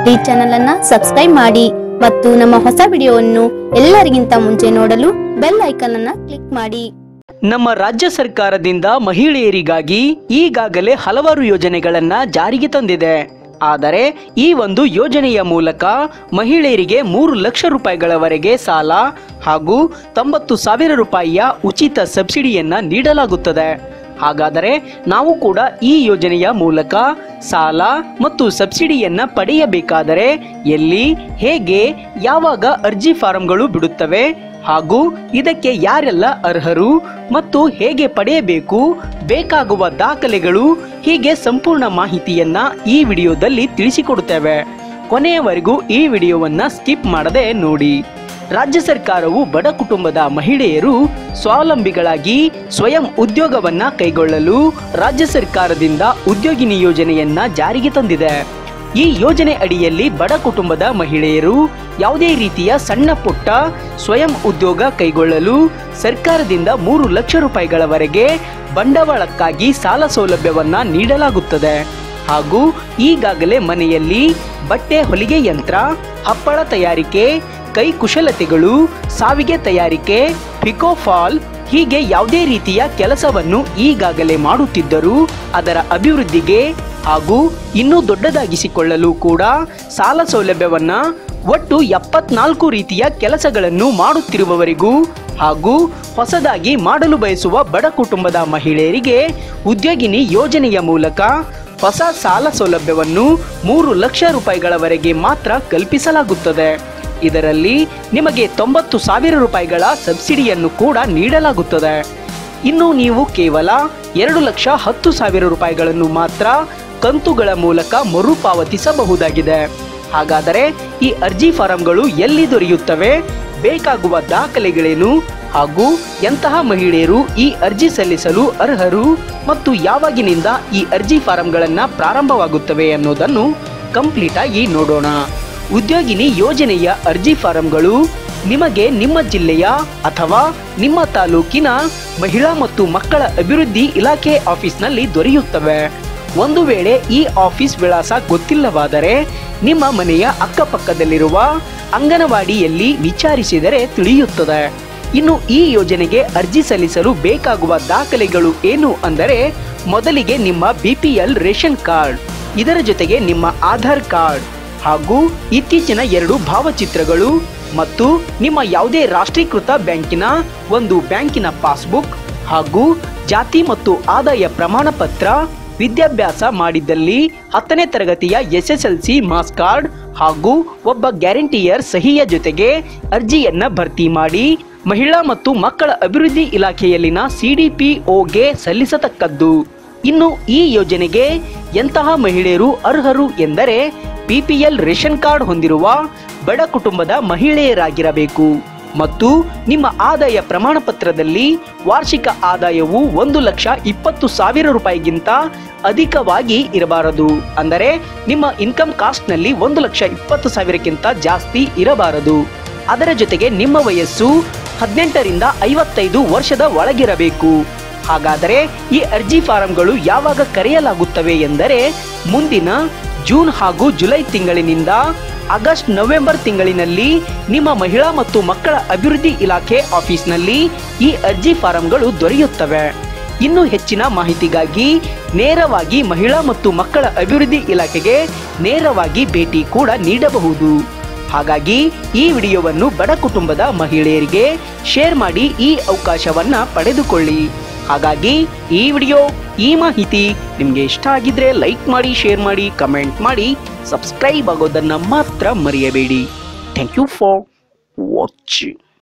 ಈ ಚಾನೆಲ್ ಅನ್ನ ಸಬ್ಸ್ಕ್ರೈಬ್ ಮಾಡಿ ಮತ್ತು ನಮ್ಮ ಹೊಸ ವಿಡಿಯೋವನ್ನು ಎಲ್ಲರಿಗಿಂತ ಮುಂಚೆ ನೋಡಲು ಬೆಲ್ ಐಕಾನ್ ಅನ್ನ ಕ್ಲಿಕ್ ಮಾಡಿ ನಮ್ಮ ರಾಜ್ಯ ಸರ್ಕಾರದಿಂದ ಮಹಿಳೆಯರಿಗಾಗಿ ಈಗಾಗಲೇ ಹಲವಾರು ಯೋಜನೆಗಳನ್ನ ಜಾರಿಗೆ ತಂದಿದೆ ಆದರೆ ಈ ಒಂದು ಯೋಜನೆಯ ಮೂಲಕ ಮಹಿಳೆಯರಿಗೆ ಮೂರು ಲಕ್ಷ ರೂಪಾಯಿಗಳವರೆಗೆ ಸಾಲ ಹಾಗೂ ತೊಂಬತ್ತು ಸಾವಿರ ರೂಪಾಯಿಯ ಉಚಿತ ಸಬ್ಸಿಡಿಯನ್ನ ನೀಡಲಾಗುತ್ತದೆ ಹಾಗಾದರೆ ನಾವು ಕೂಡ ಈ ಯೋಜನೆಯ ಮೂಲಕ ಸಾಲ ಮತ್ತು ಸಬ್ಸಿಡಿಯನ್ನ ಪಡೆಯಬೇಕಾದರೆ ಎಲ್ಲಿ ಹೇಗೆ ಯಾವಾಗ ಅರ್ಜಿ ಫಾರಂಗಳು ಬಿಡುತ್ತವೆ ಹಾಗೂ ಇದಕ್ಕೆ ಯಾರೆಲ್ಲ ಅರ್ಹರು ಮತ್ತು ಹೇಗೆ ಪಡೆಯಬೇಕು ಬೇಕಾಗುವ ದಾಖಲೆಗಳು ಹೀಗೆ ಸಂಪೂರ್ಣ ಮಾಹಿತಿಯನ್ನ ಈ ವಿಡಿಯೋದಲ್ಲಿ ತಿಳಿಸಿಕೊಡುತ್ತೇವೆ ಕೊನೆಯವರೆಗೂ ಈ ವಿಡಿಯೋವನ್ನ ಸ್ಕಿಪ್ ಮಾಡದೆ ನೋಡಿ ರಾಜ್ಯ ಸರ್ಕಾರವು ಬಡ ಕುಟುಂಬದ ಮಹಿಳೆಯರು ಸ್ವಾವಲಂಬಿಗಳಾಗಿ ಸ್ವಯಂ ಉದ್ಯೋಗವನ್ನ ಕೈಗೊಳ್ಳಲು ರಾಜ್ಯ ಸರ್ಕಾರದಿಂದ ಉದ್ಯೋಗಿನಿ ಯೋಜನೆಯನ್ನ ಜಾರಿಗೆ ತಂದಿದೆ ಈ ಯೋಜನೆ ಅಡಿಯಲ್ಲಿ ಬಡ ಕುಟುಂಬದ ಮಹಿಳೆಯರು ಯಾವುದೇ ರೀತಿಯ ಸಣ್ಣ ಪುಟ್ಟ ಸ್ವಯಂ ಉದ್ಯೋಗ ಕೈಗೊಳ್ಳಲು ಸರ್ಕಾರದಿಂದ ಮೂರು ಲಕ್ಷ ರೂಪಾಯಿಗಳವರೆಗೆ ಬಂಡವಾಳಕ್ಕಾಗಿ ಸಾಲ ಸೌಲಭ್ಯವನ್ನ ನೀಡಲಾಗುತ್ತದೆ ಹಾಗೂ ಈಗಾಗಲೇ ಮನೆಯಲ್ಲಿ ಬಟ್ಟೆ ಹೊಲಿಗೆ ಯಂತ್ರ ಹಪ್ಪಳ ತಯಾರಿಕೆ ಕೈ ಕುಶಲತೆಗಳು ಸಾವಿಗೆ ತಯಾರಿಕೆ ಪಿಕೋಫಾಲ್ ಹೀಗೆ ಯಾವುದೇ ರೀತಿಯ ಕೆಲಸವನ್ನು ಈಗಾಗಲೇ ಮಾಡುತ್ತಿದ್ದರೂ ಅದರ ಅಭಿವೃದ್ಧಿಗೆ ಹಾಗೂ ಇನ್ನೂ ದೊಡ್ಡದಾಗಿಸಿಕೊಳ್ಳಲು ಕೂಡ ಸಾಲ ಸೌಲಭ್ಯವನ್ನ ಒಟ್ಟು ಎಪ್ಪತ್ನಾಲ್ಕು ರೀತಿಯ ಕೆಲಸಗಳನ್ನು ಮಾಡುತ್ತಿರುವವರಿಗೂ ಹಾಗೂ ಹೊಸದಾಗಿ ಮಾಡಲು ಬಯಸುವ ಬಡ ಕುಟುಂಬದ ಮಹಿಳೆಯರಿಗೆ ಉದ್ಯೋಗಿನಿ ಯೋಜನೆಯ ಮೂಲಕ ಹೊಸ ಸಾಲ ಸೌಲಭ್ಯವನ್ನು ಮೂರು ಲಕ್ಷ ರೂಪಾಯಿಗಳವರೆಗೆ ಮಾತ್ರ ಕಲ್ಪಿಸಲಾಗುತ್ತದೆ ಇದರಲ್ಲಿ ನಿಮಗೆ ತೊಂಬತ್ತು ಸಾವಿರ ರೂಪಾಯಿಗಳ ಸಬ್ಸಿಡಿಯನ್ನು ಕೂಡ ನೀಡಲಾಗುತ್ತದೆ ಇನ್ನು ನೀವು ಕೇವಲ ಎರಡು ಲಕ್ಷ ಹತ್ತು ಸಾವಿರ ರೂಪಾಯಿಗಳನ್ನು ಮಾತ್ರ ಕಂತುಗಳ ಮೂಲಕ ಮರುಪಾವತಿಸಬಹುದಾಗಿದೆ ಹಾಗಾದರೆ ಈ ಅರ್ಜಿ ಫಾರಂಗಳು ಎಲ್ಲಿ ದೊರೆಯುತ್ತವೆ ಬೇಕಾಗುವ ದಾಖಲೆಗಳೇನು ಹಾಗೂ ಎಂತಹ ಮಹಿಳೆಯರು ಈ ಅರ್ಜಿ ಸಲ್ಲಿಸಲು ಅರ್ಹರು ಮತ್ತು ಯಾವಾಗಿನಿಂದ ಈ ಅರ್ಜಿ ಫಾರಂಗಳನ್ನ ಪ್ರಾರಂಭವಾಗುತ್ತವೆ ಅನ್ನೋದನ್ನು ಕಂಪ್ಲೀಟ್ ಆಗಿ ನೋಡೋಣ ಉದ್ಯೋಗಿನಿ ಯೋಜನೆಯ ಅರ್ಜಿ ಫಾರಂಗಳು ನಿಮಗೆ ನಿಮ್ಮ ಜಿಲ್ಲೆಯ ಅಥವಾ ನಿಮ್ಮ ತಾಲೂಕಿನ ಮಹಿಳಾ ಮತ್ತು ಮಕ್ಕಳ ಅಭಿವೃದ್ಧಿ ಇಲಾಖೆ ಆಫೀಸ್ನಲ್ಲಿ ದೊರೆಯುತ್ತವೆ ಒಂದು ವೇಳೆ ಈ ಆಫೀಸ್ ವಿಳಾಸ ಗೊತ್ತಿಲ್ಲವಾದರೆ ನಿಮ್ಮ ಮನೆಯ ಅಕ್ಕಪಕ್ಕದಲ್ಲಿರುವ ಅಂಗನವಾಡಿಯಲ್ಲಿ ವಿಚಾರಿಸಿದರೆ ತಿಳಿಯುತ್ತದೆ ಇನ್ನು ಈ ಯೋಜನೆಗೆ ಅರ್ಜಿ ಸಲ್ಲಿಸಲು ಬೇಕಾಗುವ ದಾಖಲೆಗಳು ಏನು ಅಂದರೆ ಮೊದಲಿಗೆ ನಿಮ್ಮ ಬಿಪಿಎಲ್ ರೇಷನ್ ಕಾರ್ಡ್ ಇದರ ಜೊತೆಗೆ ನಿಮ್ಮ ಆಧಾರ್ ಕಾರ್ಡ್ ಹಾಗೂ ಇತ್ತೀಚಿನ ಎರಡು ಭಾವಚಿತ್ರಗಳು ಮತ್ತು ನಿಮ್ಮ ಯಾವುದೇ ರಾಷ್ಟ್ರೀಕೃತ ಬ್ಯಾಂಕಿನ ಒಂದು ಬ್ಯಾಂಕಿನ ಪಾಸ್ಬುಕ್ ಹಾಗೂ ಜಾತಿ ಮತ್ತು ಆದಾಯ ಪ್ರಮಾಣ ಪತ್ರ ವಿದ್ಯಾಭ್ಯಾಸ ಮಾಡಿದ್ದಲ್ಲಿ ಹತ್ತನೇ ತರಗತಿಯ S S L C marks card ಹಾಗೂ ಒಬ್ಬ ಗ್ಯಾರಂಟಿಯರ್ ಸಹಿಯ ಜೊತೆಗೆ ಅರ್ಜಿಯನ್ನ ಭರ್ತಿ ಮಾಡಿ ಮಹಿಳಾ ಮತ್ತು ಮಕ್ಕಳ ಅಭಿವೃದ್ಧಿ ಇಲಾಖೆಯಲ್ಲಿನ ಸಿಡಿಪಿಒಗೆ ಸಲ್ಲಿಸತಕ್ಕದ್ದು ಇನ್ನು ಈ ಯೋಜನೆಗೆ ಎಂತಹ ಮಹಿಳೆಯರು ಅರ್ಹರು ಎಂದರೆ ಬಿಪಿಎಲ್ ರೇಷನ್ ಕಾರ್ಡ್ ಹೊಂದಿರುವ ಬಡ ಕುಟುಂಬದ ಮಹಿಳೆಯರಾಗಿರಬೇಕು ಮತ್ತು ನಿಮ್ಮ ಆದಾಯ ಪ್ರಮಾಣ ಪತ್ರದಲ್ಲಿ ವಾರ್ಷಿಕ ಆದಾಯವು ಒಂದು ಲಕ್ಷ ಇಪ್ಪತ್ತು ಸಾವಿರ ರೂಪಾಯಿಗಿಂತ ಅಧಿಕವಾಗಿ ಇರಬಾರದು ಅಂದರೆ ನಿಮ್ಮ ಇನ್ಕಮ್ ಕಾಸ್ಟ್ನಲ್ಲಿ ಒಂದು ಲಕ್ಷ ಇಪ್ಪತ್ತು ಸಾವಿರಕ್ಕಿಂತ ಜಾಸ್ತಿ ಇರಬಾರದು ಅದರ ಜೊತೆಗೆ ನಿಮ್ಮ ವಯಸ್ಸು ಹದಿನೆಂಟರಿಂದ ಐವತ್ತೈದು ವರ್ಷದ ಒಳಗಿರಬೇಕು ಹಾಗಾದರೆ ಈ ಅರ್ಜಿ ಫಾರಂಗಳು ಯಾವಾಗ ಕರೆಯಲಾಗುತ್ತವೆ ಎಂದರೆ ಮುಂದಿನ ಜೂನ್ ಹಾಗೂ ಜುಲೈ ತಿಂಗಳಿನಿಂದ ಆಗಸ್ಟ್ ನವೆಂಬರ್ ತಿಂಗಳಿನಲ್ಲಿ ನಿಮ್ಮ ಮಹಿಳಾ ಮತ್ತು ಮಕ್ಕಳ ಅಭಿವೃದ್ಧಿ ಇಲಾಖೆ ಆಫೀಸ್ನಲ್ಲಿ ಈ ಅರ್ಜಿ ಫಾರಂಗಳು ದೊರೆಯುತ್ತವೆ ಇನ್ನು ಹೆಚ್ಚಿನ ಮಾಹಿತಿಗಾಗಿ ನೇರವಾಗಿ ಮಹಿಳಾ ಮತ್ತು ಮಕ್ಕಳ ಅಭಿವೃದ್ಧಿ ಇಲಾಖೆಗೆ ನೇರವಾಗಿ ಭೇಟಿ ಕೂಡ ನೀಡಬಹುದು ಹಾಗಾಗಿ ಈ ವಿಡಿಯೋವನ್ನು ಬಡ ಕುಟುಂಬದ ಮಹಿಳೆಯರಿಗೆ ಶೇರ್ ಮಾಡಿ ಈ ಅವಕಾಶವನ್ನ ಪಡೆದುಕೊಳ್ಳಿ ಹಾಗಾಗಿ ಈ ವಿಡಿಯೋ ಈ ಮಾಹಿತಿ ನಿಮಗೆ ಇಷ್ಟ ಆಗಿದ್ರೆ ಲೈಕ್ ಮಾಡಿ ಶೇರ್ ಮಾಡಿ ಕಮೆಂಟ್ ಮಾಡಿ ಸಬ್ಸ್ಕ್ರೈಬ್ ಆಗೋದನ್ನ ಮಾತ್ರ ಮರೆಯಬೇಡಿ ಥ್ಯಾಂಕ್ ಯು ಫಾರ್ ವಾಚಿಂಗ್